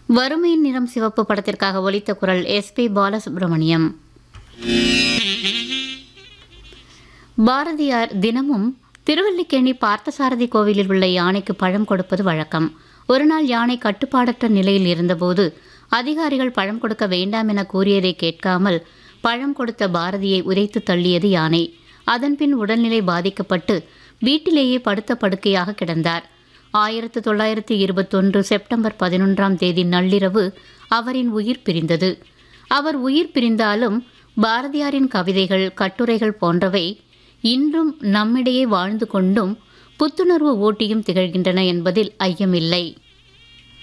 வறுமையின் நிறம் சிவப்பு படத்திற்காக ஒலித்த குரல் எஸ்பி பாலசுப்ரமணியம் பாரதியார் தினமும் திருவல்லிக்கேணி பார்த்தசாரதி கோவிலில் உள்ள யானைக்கு பழம் கொடுப்பது வழக்கம் ஒருநாள் யானை கட்டுப்பாடற்ற நிலையில் இருந்தபோது அதிகாரிகள் பழம் கொடுக்க வேண்டாம் என கூறியதை கேட்காமல் பழம் கொடுத்த பாரதியை உதைத்து தள்ளியது யானை அதன்பின் உடல்நிலை பாதிக்கப்பட்டு வீட்டிலேயே படுத்த படுக்கையாக கிடந்தார் ஆயிரத்து தொள்ளாயிரத்து இருபத்தொன்று செப்டம்பர் பதினொன்றாம் தேதி நள்ளிரவு அவரின் உயிர் பிரிந்தது அவர் உயிர் பிரிந்தாலும் பாரதியாரின் கவிதைகள் கட்டுரைகள் போன்றவை இன்றும் நம்மிடையே வாழ்ந்து கொண்டும் புத்துணர்வு ஊட்டியும் திகழ்கின்றன என்பதில் ஐயமில்லை